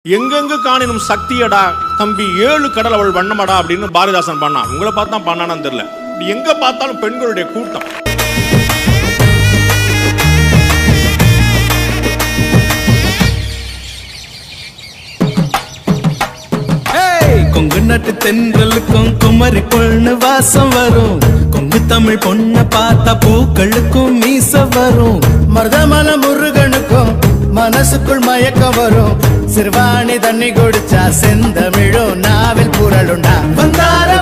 எங்கெங்கு காணினும் சக்தியடா தம்பி ஏழு கடல் அவள் வண்ணமடா அப்படின்னு பாரதிதாசன் பண்ணான் உங்களை பார்த்து தான் பண்ணானான்னு தெரியல எங்க பார்த்தாலும் பெண்களுடைய கூட்டம் ஏய், கொங்கு நாட்டு தென்றலுக்கும் குமரி பொண்ணு வாசம் வரும் கொங்கு தமிழ் பொண்ண பார்த்தா பூக்களுக்கும் மீச வரும் மருதமல முருகனுக்கும் மனசுக்குள் மயக்கம் வரும் சிறுவாணி தண்ணி குடிச்சா செந்தமிழும் நாவில் புரளுண்டா வந்தார